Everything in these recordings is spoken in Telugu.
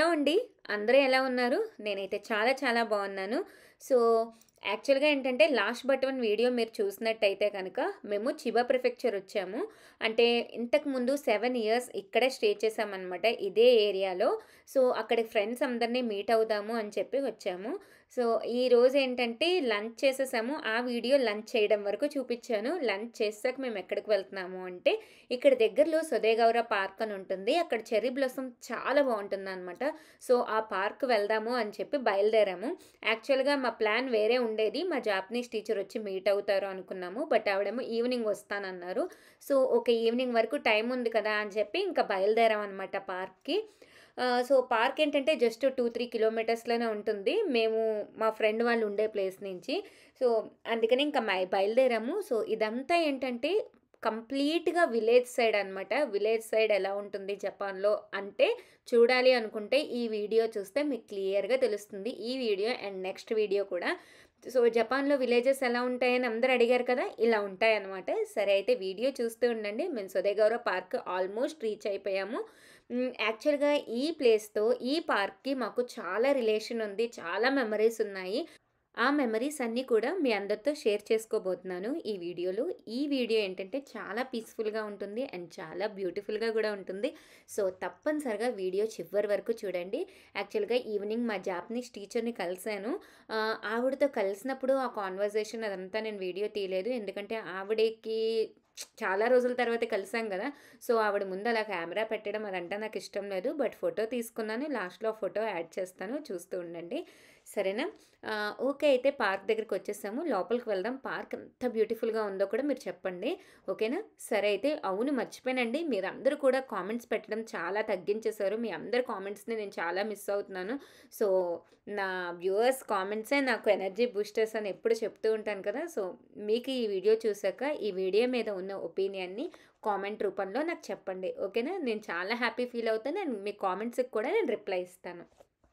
హలో అండి అందరూ ఎలా ఉన్నారు నేనైతే చాలా చాలా బాగున్నాను సో యాక్చువల్గా ఏంటంటే లాస్ట్ బట్ వన్ వీడియో మీరు చూసినట్టయితే కనుక మేము చిబా ప్రిఫెక్చర్ వచ్చాము అంటే ఇంతకు ముందు సెవెన్ ఇయర్స్ ఇక్కడే స్టే చేసామన్నమాట ఇదే ఏరియాలో సో అక్కడ ఫ్రెండ్స్ అందరినీ మీట్ అవుదాము అని చెప్పి వచ్చాము సో ఈ రోజు ఏంటంటే లంచ్ చేసేసాము ఆ వీడియో లంచ్ చేయడం వరకు చూపించాను లంచ్ చేసాక మేము ఎక్కడికి వెళ్తున్నాము అంటే ఇక్కడ దగ్గరలో సుదేగౌర పార్క్ అని ఉంటుంది అక్కడ చెర్రీ బ్లossom చాలా బాగుంటుంది అనమాట సో ఆ పార్క్ వెళ్దాము అని చెప్పి బయలుదేరాము యాక్చువల్గా మా ప్లాన్ వేరే ఉండేది మా జాపనీస్ టీచర్ వచ్చి మీట్ అవుతారు అనుకున్నాము బట్ ఆవిడేమో ఈవినింగ్ వస్తానన్నారు సో ఒక ఈవినింగ్ వరకు టైం ఉంది కదా అని చెప్పి ఇంకా బయలుదేరాం అనమాట పార్క్కి ఆ, సో పార్క్ ఏంటంటే జస్ట్ టూ త్రీ కిలోమీటర్స్లోనే ఉంటుంది మేము మా ఫ్రెండ్ వాళ్ళు ఉండే ప్లేస్ నుంచి సో అందుకని ఇంకా మై- బయలుదేరాము సో ఇదంతా ఏంటంటే కంప్లీట్గా విలేజ్ సైడ్ అనమాట విలేజ్ సైడ్ ఎలా ఉంటుంది జపాన్లో అంటే చూడాలి అనుకుంటే ఈ వీడియో చూస్తే మీకు క్లియర్గా తెలుస్తుంది ఈ వీడియో అండ్ నెక్స్ట్ వీడియో కూడా సో జపాన్లో విలేజెస్ ఎలా ఉంటాయని అందరు అడిగారు కదా ఇలా ఉంటాయన్నమాట సరే అయితే వీడియో చూస్తూ ఉండండి మేము సుదేగౌర పార్క్ ఆల్మోస్ట్ రీచ్ అయిపోయాము మ్, యాక్చువల్గా ఈ ప్లేస్తో ఈ పార్క్కి మాకు చాలా రిలేషన్ ఉంది చాలా మెమరీస్ ఉన్నాయి ఆ మెమరీస్ అన్నీ కూడా మీ అందరితో షేర్ చేసుకోబోతున్నాను ఈ వీడియోలో ఈ వీడియో ఏంటంటే చాలా పీస్ఫుల్గా ఉంటుంది అండ్ చాలా బ్యూటిఫుల్గా కూడా ఉంటుంది సో తప్పనిసరిగా వీడియో చివరి వరకు చూడండి యాక్చువల్గా ఈవినింగ్ మా జాపనీస్ టీచర్ని కలిశాను ఆ, ఆవిడతో కలిసినప్పుడు ఆ కాన్వర్జేషన్ అదంతా నేను వీడియో తీయలేదు ఎందుకంటే ఆవిడకి చాలా రోజుల తర్వాత కలిసాం కదా సో ఆవిడ ముందు అలా కెమెరా పెట్టడం అదంతా నాకు ఇష్టం లేదు బట్ ఫోటో తీసుకున్నాను లాస్ట్లో ఫోటో యాడ్ చేస్తాను చూస్తూ ఉండండి సరేనా ఆ, ఓకే అయితే పార్క్ దగ్గరికి వచ్చేసాము లోపలికి వెళ్దాం పార్క్ ఎంత బ్యూటిఫుల్గా ఉందో కూడా మీరు చెప్పండి ఓకేనా సరే అయితే అవును మర్చిపోయానండి మీరు అందరూ కూడా కామెంట్స్ పెట్టడం చాలా తగ్గించేశారు మీ అందరి కామెంట్స్ని నేను చాలా మిస్ అవుతున్నాను సో నా వ్యూవర్స్ కామెంట్సే నాకు ఎనర్జీ బూస్టర్స్ అని ఎప్పుడు చెప్తూ ఉంటాను కదా సో మీకు ఈ వీడియో చూసాక ఈ వీడియో మీద ఉన్న ఒపీనియన్ని కామెంట్ రూపంలో నాకు చెప్పండి ఓకేనా నేను చాలా హ్యాపీ ఫీల్ అవుతాను అండ్ మీ కామెంట్స్కి కూడా నేను రిప్లై ఇస్తాను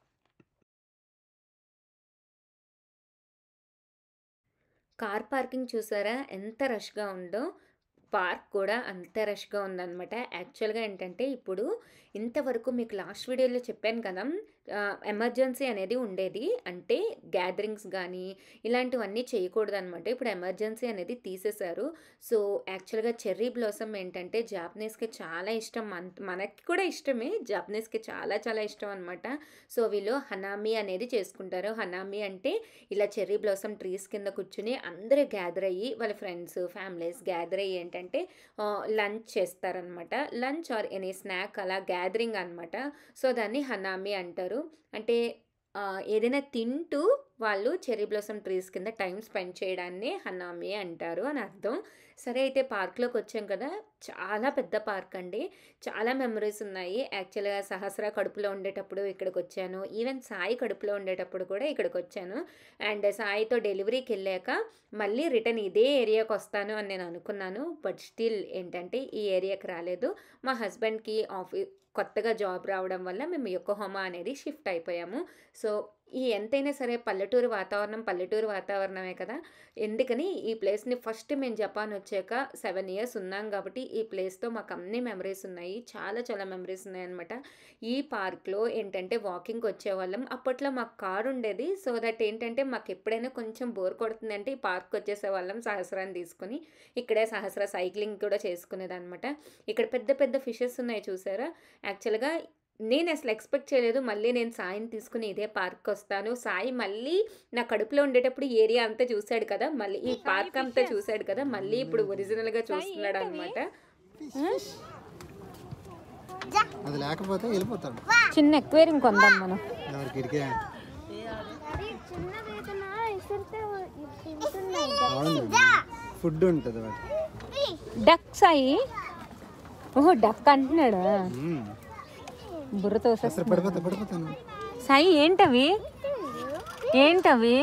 కార్ పార్కింగ్ చూసారా ఎంత రష్గా ఉందో పార్క్ కూడా అంత రష్గా ఉందన్నమాట యాక్చువల్గా ఏంటంటే ఇప్పుడు ఇంతవరకు మీకు లాస్ట్ వీడియోలో చెప్పాను కదా ఎమర్జెన్సీ అనేది ఉండేది అంటే గ్యాదరింగ్స్ కానీ ఇలాంటివన్నీ చేయకూడదు అనమాట ఇప్పుడు ఎమర్జెన్సీ అనేది తీసేశారు సో యాక్చువల్గా చెర్రీ బ్లాసమ్ ఏంటంటే జాపనీస్కి చాలా ఇష్టం మన మనకి కూడా ఇష్టమే జాపనీస్కి చాలా చాలా ఇష్టం అనమాట సో వీళ్ళు హనామి అనేది చేసుకుంటారు హనామి అంటే ఇలా చెర్రీ బ్లాసమ్ ట్రీస్ కింద కూర్చుని అందరూ గ్యాదర్ అయ్యి వాళ్ళ ఫ్రెండ్స్ ఫ్యామిలీస్ గ్యాదర్ అయ్యి ఏంటంటే లంచ్ చేస్తారనమాట లంచ్ ఆర్ ఎనీ స్నాక్ అలా గ్యాదరింగ్ అనమాట సో దాన్ని హనామి అంటారు అంటే ఆ, ఏదైనా తింటూ వాళ్ళు చెర్రీ బ్లాసమ్ ట్రీస్ కింద టైం స్పెండ్ చేయడాన్ని హనామి అంటారు అని అర్థం సరే అయితే పార్క్లోకి వచ్చాం కదా చాలా పెద్ద పార్క్ అండి చాలా మెమరీస్ ఉన్నాయి యాక్చువల్గా సహస్ర కడుపులో ఉండేటప్పుడు ఇక్కడికి వచ్చాను ఈవెన్ సాయి కడుపులో ఉండేటప్పుడు కూడా ఇక్కడికి వచ్చాను అండ్ సాయితో డెలివరీకి వెళ్ళాక మళ్ళీ రిటర్న్ ఇదే ఏరియాకి వస్తాను అని నేను అనుకున్నాను బట్ స్టిల్ ఏంటంటే ఈ ఏరియాకి రాలేదు మా హస్బెండ్కి ఆఫీ కొత్తగా జాబ్ రావడం వల్ల మేము యొక్కహోమా అనేది షిఫ్ట్ అయిపోయాము సో ఈ ఎంతైనా సరే పల్లెటూరు వాతావరణం పల్లెటూరు వాతావరణమే కదా ఎందుకని ఈ ప్లేస్ని ఫస్ట్ మేము జపాన్ వచ్చాక సెవెన్ ఇయర్స్ ఉన్నాం కాబట్టి ఈ ప్లేస్తో మాకు అన్ని మెమరీస్ ఉన్నాయి చాలా చాలా మెమరీస్ ఉన్నాయన్నమాట ఈ పార్క్లో ఏంటంటే వాకింగ్కి వచ్చేవాళ్ళం అప్పట్లో మాకు కారు ఉండేది సో దట్ ఏంటంటే మాకు ఎప్పుడైనా కొంచెం బోర్ కొడుతుందంటే ఈ పార్క్ వచ్చేసేవాళ్ళం సహస్రాన్ని తీసుకుని ఇక్కడే సహస్ర సైక్లింగ్ కూడా చేసుకునేది అనమాట ఇక్కడ పెద్ద పెద్ద ఫిషెస్ ఉన్నాయి చూసారా యాక్చువల్గా నేను అసలు ఎక్స్పెక్ట్ చేయలేదు మళ్ళీ నేను సాయిని తీసుకుని ఇదే పార్క్ వస్తాను సాయి మళ్ళీ నా కడుపులో ఉండేటప్పుడు ఏరియా అంతా చూశాడు కదా మళ్ళీ ఈ పార్క్ అంతా చూశాడు కదా మళ్ళీ ఇప్పుడు ఒరిజినల్గా చూస్తున్నాడు అనమాట అది లేకపోతే వెళ్ళిపోతాడు చిన్న ఎక్వేరియం కొందాం మనం ఎవరికి ఇడికే చిన్న వేతన ఇసిరితే తింటున్నాయి బాగుంది ఫుడ్ ఉంటుంది వాటి డక్ సాయి ఓహో డక్ అంటున్నాడు మ్మ్. బుర్రతో అసలు పడిపోతా పడిపోతాను సాయి ఏంటవి ఏంటవి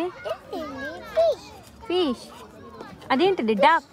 ఫిష్ అదేంటిది డక్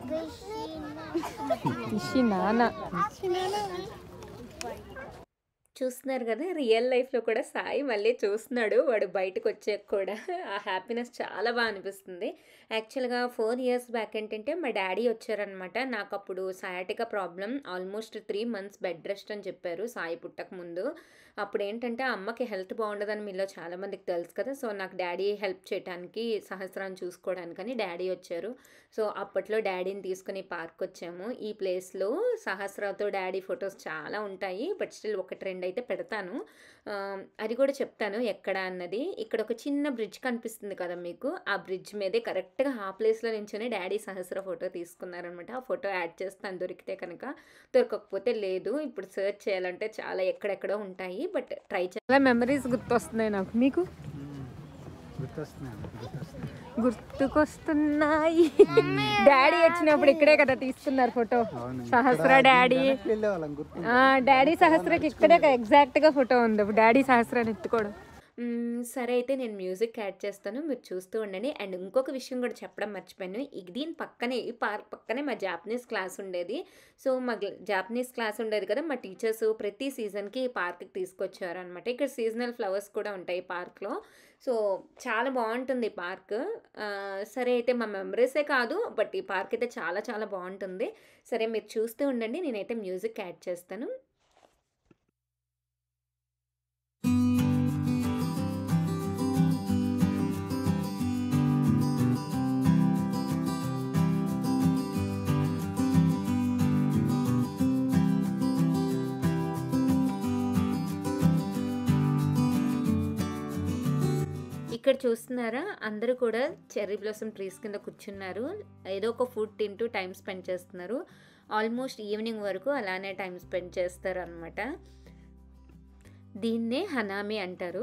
ఫిష్ నాన్న చూస్తున్నారు కదా రియల్ లైఫ్‌లో కూడా సాయి మళ్ళీ చూస్తున్నాడు. వాడు బయటకొచ్చాక కూడా ఆ హ్యాపీనెస్ చాలా బా అనిపిస్తుంది. యాక్చువల్‌గా 4 ఇయర్స్ బ్యాక్ ఏంటంటే మా డ్యాడీ వచ్చారనమాట. నాకప్పుడు sciatica problem almost 3 months bed rest అని చెప్పారు సాయి పుట్టకముందు. అప్పుడేంటంటే అమ్మకి హెల్త్ బావుండదని మీలో చాలామందికి తెలుసు కదా! సో, నాకు డ్యాడీ హెల్ప్ చేయటానికి సహస్రాన్ని చూసుకోవడానికని డ్యాడీ వచ్చారు. సో, అప్పట్లో డ్యాడీని తీసుకొని పార్కొచ్చాము. ఈ ప్లేస్‌లో సహస్రాతో డ్యాడీ ఫోటోస్ చాలా ఉంటాయి. బట్ స్టిల్ ఒకటి రెండైతే పెడతాను. ఆహ్, అది కూడా చెప్తాను ఎక్కడ అన్నది. ఇక్కడ ఒక చిన్న బ్రిడ్జ్ కనిపిస్తుంది కదా మీకు. ఆ బ్రిడ్జ్ మీదే కరెక్ట్‌గా ఆ ప్లేస్‌లో నించొని డ్యాడీ సహస్ర ఫోటో తీసుకున్నారనమాట. ఆ ఫోటో యాడ్ చేస్తాను దొరికితే కనుక. దొరకకపోతే లేదు. ఇప్పుడు సెర్చ్ చేయాలంటే చాలా ఎక్కడెక్కడో ఉంటాయి. బట్ ట్రై చే చాలా మెమరీస్ గుర్తొస్తున్నాయి నాకు. మీకు? గుర్తొస్తున్నాయి గుర్తొస్తున్నాయి గుర్తుకొస్తున్నాయి. డ్యాడీ వచ్చినప్పుడు ఇక్కడే కదా తీసుకున్నారు ఫోటో. అవును సహస్ర డ్యాడీ. వెళ్ళేవాళ్ళం గుర్తు ఆ! డ్యాడీ సహస్రకి ఇక్కడే ఎగ్జాక్ట్‌గా ఫోటో ఉంది. డ్యాడీ సహస్రాన్ని ఎత్తుకోవడం. హ్మ్. సరే అయితే నేను మ్యూజిక్ యాడ్ చేస్తాను. మీరు చూస్తూ ఉండండి. అండ్ ఇంకొక విషయం కూడా చెప్పడం మర్చిపోయాను. ఈ దీని పక్కనే ఈ పార్క్ పక్కనే మా జాపనీస్ క్లాస్ ఉండేది. సో, మా గ్ల జాపనీస్ క్లాస్ ఉండేది కదా! మా టీచర్స్ ప్రతి సీజన్‌కి ఈ పార్క్‌కి తీసుకొచ్చేవారనమాట. ఇక్కడ సీజనల్ ఫ్లవర్స్ కూడా ఉంటాయి పార్క్‌లో. సో, చాలా బావుంటుంది ఈ పార్క్. ఆహ్, సరే అయితే మా మెమరీసే కాదు. బట్ ఈ పార్క్ అయితే చాలా చాలా బావుంటుంది. సరే మీరు చూస్తూ ఉండండి. నేనైతే మ్యూజిక్ యాడ్ చేస్తాను. ఇక్కడ చూస్తున్నారా? అందరూ కూడా చెర్రీ బ్లాసమ్ ట్రీస్ కింద కూర్చున్నారు. ఏదో ఒక ఫుడ్ తింటూ టైమ్ స్పెండ్ చేస్తున్నారు. ఆల్మోస్ట్ ఈవినింగ్ వరకు అలానే టైమ్ స్పెండ్ చేస్తారనమాట. దీన్నే హనామి అంటారు.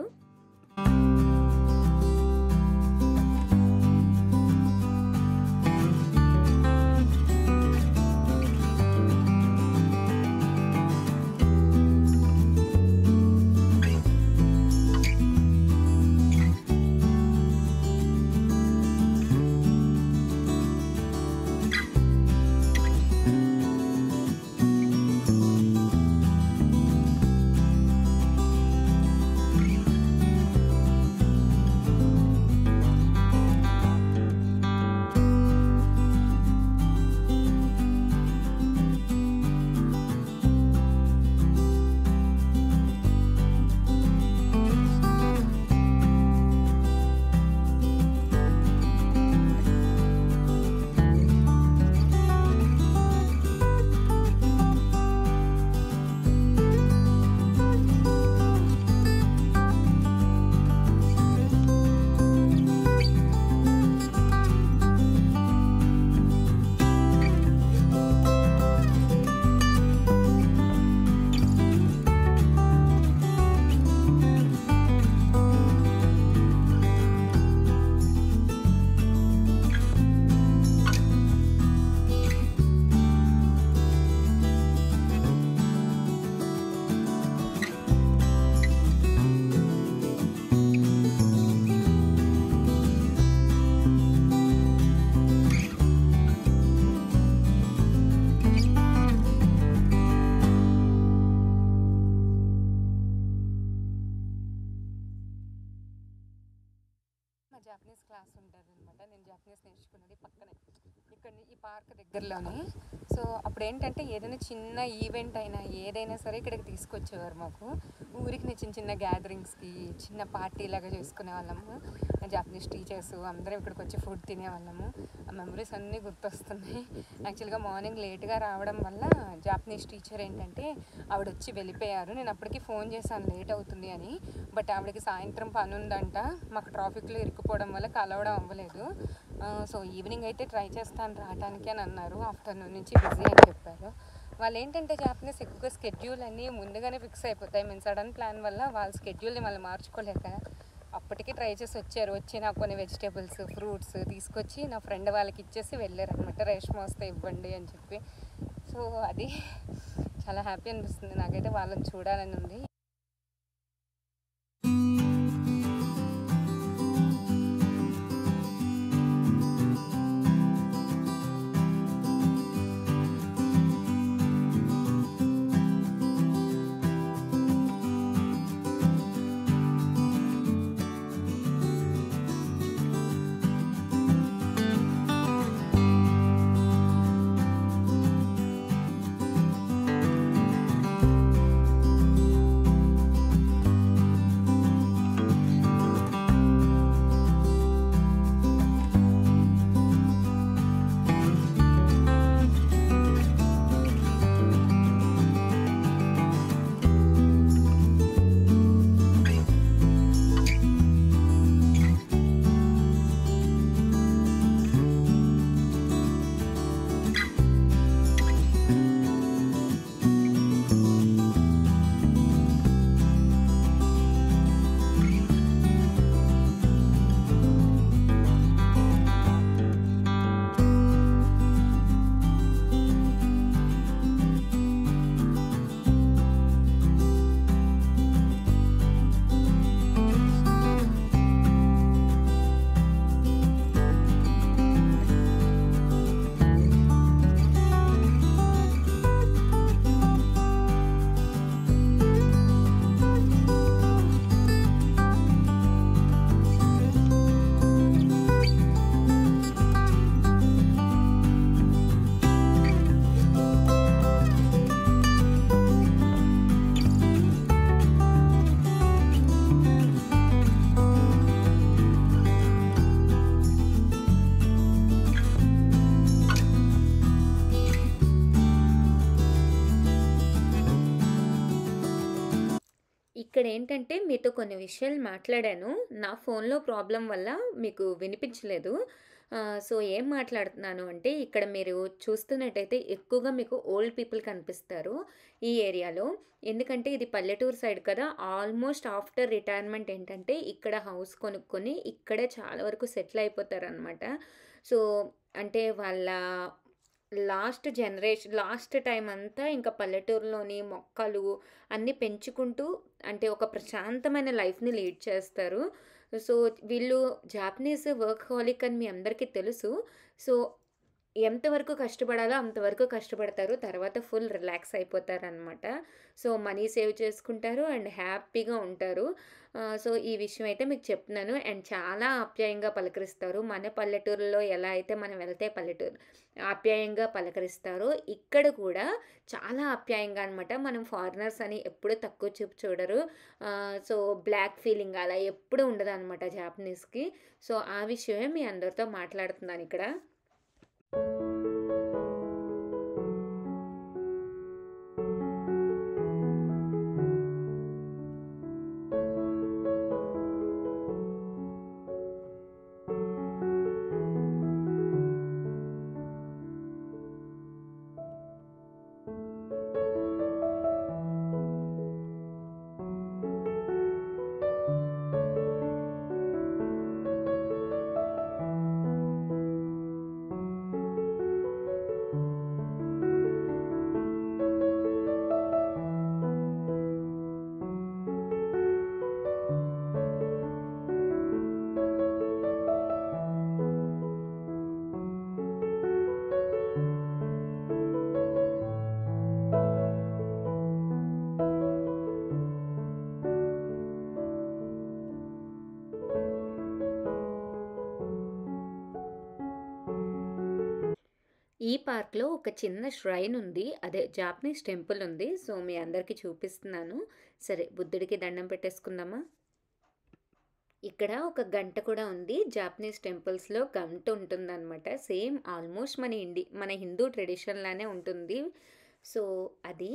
మా జాపనీస్ క్లాస్ ఉంటారనమాట నేను జాపనీస్ నేర్చుకున్నది పక్కనే ఇక్కడ ఈ పార్క్ దగ్గరలోనే సో అప్పుడు ఏంటంటే ఏదైనా చిన్న ఈవెంట్ అయినా ఏదైనా సరే ఇక్కడికి తీసుకొచ్చేవారు మాకు ఊరికి చిన్న చిన్న గ్యాదరింగ్స్కి చిన్న పార్టీ లాగా చేసుకునే వాళ్ళము జాపనీస్ టీచర్స్ అందరం ఇక్కడికి వచ్చి ఫుడ్ తినేవాళ్ళము ఆ మెమరీస్ అన్నీ గుర్తొస్తున్నాయి యాక్చువల్గా మార్నింగ్ లేట్గా రావడం వల్ల జాపనీస్ టీచర్ ఏంటంటే ఆవిడ వచ్చి వెళ్ళిపోయారు నేను అప్పటికి ఫోన్ చేశాను లేట్ అవుతుంది అని బట్ ఆవిడకి సాయంత్రం పని ఉందంట మాకు ట్రాఫిక్లో ఇరుక్కుపోవడం వల్ల కలవడం అవ్వలేదు ఆ, సో ఈవినింగ్ అయితే ట్రై చేస్తాను రావడానికి అని అన్నారు ఆఫ్టర్నూన్ నుంచి బిజీ అని చెప్పారు వాళ్ళు ఏంటంటే జాపనీస్ ఎక్కువగా స్కెడ్యూల్ అన్నీ ముందుగానే ఫిక్స్ అయిపోతాయి మేము సడన్ ప్లాన్ వల్ల వాళ్ళ స్కెడ్యూల్ని మళ్ళీ మార్చుకోలేక అప్పటికి ట్రై చేసి వచ్చారు వచ్చి నాకు కొన్ని వెజిటేబుల్స్ ఫ్రూట్స్ తీసుకొచ్చి నా ఫ్రెండ్ వాళ్ళకి ఇచ్చేసి వెళ్ళారు అనమాట రేష్మ వస్తే ఇవ్వండి అని చెప్పి సో అది చాలా హ్యాపీ అనిపిస్తుంది నాకైతే వాళ్ళని చూడాలని ఉంది ఇక్కడ ఏంటంటే మీతో కొన్ని విషయాలు మాట్లాడాను. నా ఫోన్‌లో ప్రాబ్లమ్ వల్ల మీకు వినిపించలేదు. ఆహ్, సో ఏం మాట్లాడుతున్నాను అంటే ఇక్కడ మీరు చూస్తున్నట్టయితే ఎక్కువగా మీకు ఓల్డ్ పీపుల్ కనిపిస్తారు ఈ ఏరియాలో. ఎందుకంటే ఇది పల్లెటూరు సైడ్ కదా! ఆల్మోస్ట్ ఆఫ్టర్ రిటైర్మెంట్ ఏంటంటే ఇక్కడ హౌస్ కొనుక్కొని ఇక్కడే చాలా వరకు సెటిల్ అయిపోతారనమాట. సో అంటే వాళ్ళ లాస్ట్ జనరేషన్ లాస్ట్ టైమ్ అంతా ఇంకా పల్లెటూరులోని మొక్కలు అన్నీ పెంచుకుంటూ అంటే ఒక ప్రశాంతమైన లైఫ్‌ని లీడ్ చేస్తారు. సో వీళ్ళు జాపనీస్ వర్క్‌హాలిక్ అని మీ అందరికీ తెలుసు. సో ఎంతవరకు కష్టపడాలో అంతవరకు కష్టపడతారు. తర్వాత ఫుల్ రిలాక్స్ అయిపోతారనమాట. సో మనీ సేవ్ చేసుకుంటారు అండ్ హ్యాపీగా ఉంటారు. ఆహ్, సో ఈ విషయం అయితే మీకు చెప్తున్నాను. అండ్ చాలా ఆప్యాయంగా పలకరిస్తారు. మన పల్లెటూరులో ఎలా అయితే మనం వెళ్తే పల్లెటూరు ఆప్యాయంగా పలకరిస్తారో ఇక్కడ కూడా చాలా ఆప్యాయంగా అనమాట. మనం ఫారినర్స్ అని ఎప్పుడు తక్కువ చూపు చూడరు. ఆహ్, సో బ్లాక్ ఫీలింగ్ అలా ఎప్పుడు ఉండదనమాట జాపనీస్‌కి. సో ఆ విషయమే మీ అందరితో మాట్లాడుతున్నానిక్కడ. ఈ పార్క్‌లో ఒక చిన్న ష్రైన్ ఉంది. అదే జాపనీస్ టెంపుల్ ఉంది. సో మీ అందరికీ చూపిస్తున్నాను. సరే బుద్ధుడికి దండం పెట్టేసుకుందామా? ఇక్కడ ఒక గంట కూడా ఉంది. జాపనీస్ టెంపుల్స్‌లో గంట ఉంటుందనమాట. సేమ్ ఆల్మోస్ట్ మన ఇండి మన హిందూ ట్రెడిషన్ లానే ఉంటుంది. సో అది.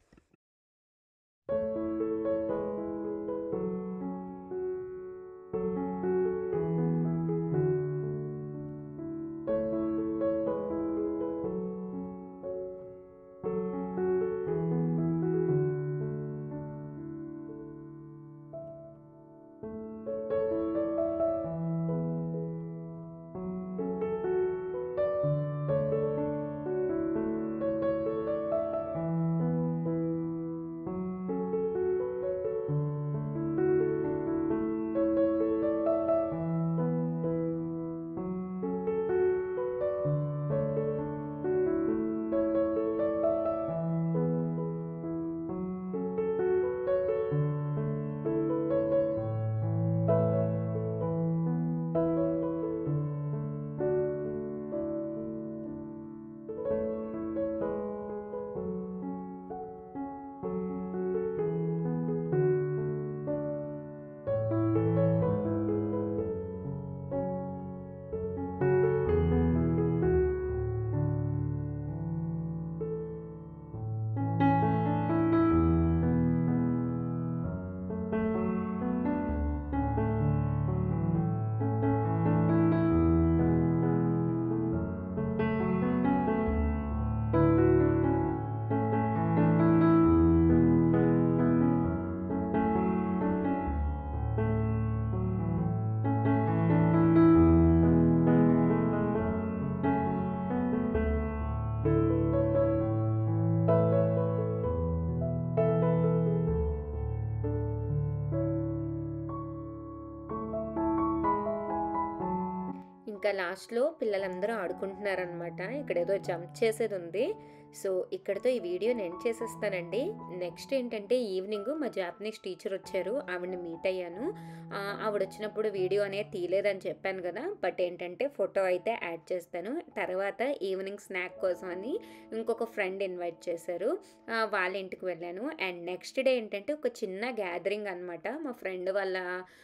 ఇంకా లాస్ట్‌లో పిల్లలందరూ ఆడుకుంటున్నారనమాట. ఇక్కడేదో జంప్ చేసేదుంది. సో ఇక్కడితో ఈ వీడియోని ఎండ్ చేసేస్తానండి. నెక్స్ట్ ఏంటంటే ఈవినింగ్ మా జాపనీస్ టీచర్ వచ్చారు. ఆవిడని మీట్ అయ్యాను. ఆహ్, ఆవిడొచ్చినప్పుడు వీడియో అనేది తీయలేదని చెప్పాను గదా! బట్ ఏంటంటే ఫోటో అయితే యాడ్ చేస్తాను. తర్వాత ఈవినింగ్ స్నాక్ కోసం అని ఇంకొక ఫ్రెండ్ ఇన్వైట్ చేశారు. ఆహ్, వాళ్ళ ఇంటికి వెళ్ళాను. అండ్ నెక్స్ట్ డే ఏంటంటే ఒక చిన్న గ్యాదరింగ్ అనమాట. మా ఫ్రెండ్ వాళ్ళ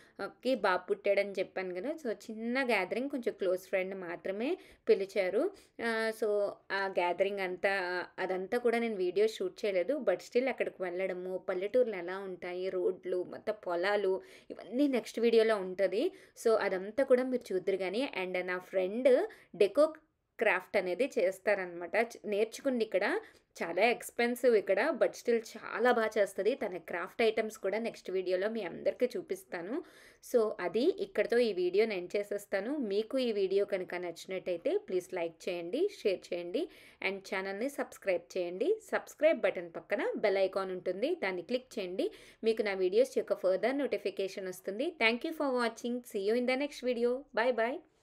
కి బాబు పుట్టాడని చెప్పాను కదా! సో చిన్న గ్యాదరింగ్ కొంచెం క్లోజ్ ఫ్రెండ్ మాత్రమే పిలిచారు. ఆహ్, సో ఆ గ్యాదరింగ్ అంతా అదంతా కూడా నేను వీడియో షూట్ చేయలేదు బట్ స్టిల్ అక్కడికి వెళ్ళడము పల్లెటూర్లు ఎలా ఉంటాయి రోడ్లు మొత్తం పొలాలు ఇవన్నీ నెక్స్ట్ వీడియోలో ఉంటుంది సో అదంతా కూడా మీరు చూద్దరు కానీ అండ్ నా ఫ్రెండ్ డెకో క్రాఫ్ట్ అనేది చేస్తారనమాట నేర్చుకుంది ఇక్కడ చాలా ఎక్స్పెన్సివ్ ఇక్కడ బట్ స్టిల్ చాలా బాగా చేస్తుంది తన క్రాఫ్ట్ ఐటమ్స్ కూడా నెక్స్ట్ వీడియోలో మీ అందరికీ చూపిస్తాను సో అది ఇక్కడతో ఈ వీడియో నేను చేసేస్తాను మీకు ఈ వీడియో కనుక నచ్చినట్టయితే ప్లీజ్ లైక్ చేయండి షేర్ చేయండి అండ్ ఛానల్ని సబ్స్క్రైబ్ చేయండి సబ్స్క్రైబ్ బటన్ పక్కన బెల్ ఐకాన్ ఉంటుంది దాన్ని క్లిక్ చేయండి మీకు నా వీడియోస్ యొక్క ఫర్దర్ నోటిఫికేషన్ వస్తుంది thank you for watching see you in the next video bye bye